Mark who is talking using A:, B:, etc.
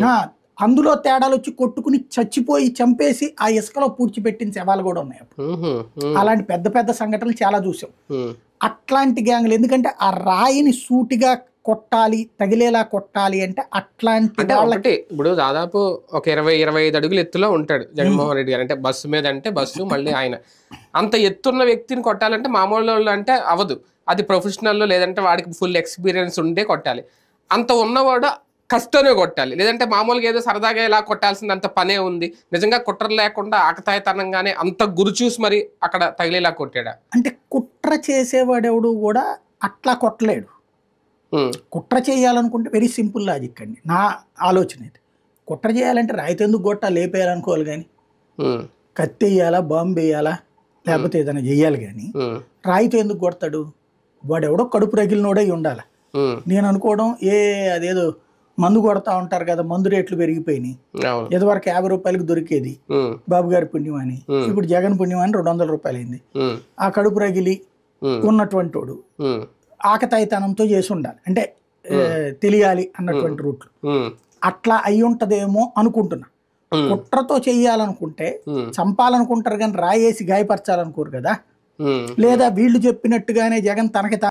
A: ఆ, అందులో తేడాలు వచ్చి కొట్టుకుని చచ్చిపోయి చంపేసి ఆ ఇసుకలో పూడ్చిపెట్టిన శవాలు కూడా ఉన్నాయి అప్పుడు
B: ఉహు, ఉమ్,
A: అలాంటి పెద్ద పెద్ద సంఘటనలు చాలా చూసాం
B: ఉమ్,
A: అట్లాంటి గ్యాంగ్లు ఎందుకంటే ఆ రాయిని సూటిగా కొట్టాలి తగిలేలా కొట్టాలి అంటే అట్లాంటి
B: అంటే
A: వాళ్ళకి
B: ఒకటి ఇప్పుడు దాదాపు ఒక ఇరవై ఇరవై ఐదు అడుగులు ఎత్తులో ఉంటాడు జగన్మోహన్ రెడ్డి గారు అంటే బస్సు మీద అంటే బస్సు మళ్ళీ ఆయన అంత ఎత్తున్న వ్యక్తిని కొట్టాలంటే మామూలు వాళ్ళు అంటే అవదు అది ప్రొఫెషనల్ లేదంటే వాడికి ఫుల్ ఎక్స్పీరియన్స్ ఉండే కొట్టాలి అంత ఉన్నవాడు కష్టమే కొట్టాలి లేదంటే మామూలుగా ఏదో సరదాగా ఇలా కొట్టాల్సింది అంత పనే ఉంది నిజంగా కుట్ర లేకుండా ఆకతాయితనంగానే అంత గురి చూసి మరి అక్కడ తగిలేలా కొట్టాడా
A: అంటే కుట్ర చేసేవాడెవడు కూడా అట్లా కొట్టలేడు
B: ఉమ్,
A: కుట్ర చేయాలనుకుంటే వెరీ సింపుల్ లాజిక్ అండి నా ఆలోచన ఇది కుట్ర చేయాలంటే రాయితో ఎందుకు కొట్టా లేపేయాలనుకోవాలి కానీ
B: ఉమ్,
A: కత్తి వేయాలా బాంబు వేయాలా లేకపోతే ఏదైనా చేయాలి కానీ
B: ఉమ్,
A: రాయితో ఎందుకు కొడతాడు వాడెవడో కడుపు రగిలినోడై ఉండాలి
B: ఉమ్,
A: నేను అనుకోవడం ఏ అదేదో మందు కొడతా ఉంటారు కదా మందు రేట్లు పెరిగిపోయినాయి
B: అవును
A: ఇదివరకు యాభై రూపాయలకి దొరికేది
B: ఉమ్,
A: బాబు గారి పుణ్యం అని
B: Hmm.
A: ఇప్పుడు జగన్ పుణ్యం అని రెండు వందల రూపాయలు అయింది
B: ఉమ్,
A: ఆ కడుపు రగిలి
B: ఉమ్,
A: ఉన్నటువంటి వాడు
B: ఉమ్,
A: ఆకతాయితనంతో చేసి ఉండాలి అంటే ఏ, తెలియాలి అన్నటువంటి రూట్లు
B: ఉమ్,
A: అట్లా అయి ఉంటదేమో అనుకుంటున్నా
B: ఉమ్,
A: కుట్రతో చెయ్యాలనుకుంటే
B: ఉమ్,
A: చంపాలనుకుంటారు కానీ రాయేసి గాయపరచాలనుకోరు కదా
B: ఉమ్.
A: లేదా వీళ్ళు చెప్పినట్టుగానే జగన్ తనకి తాను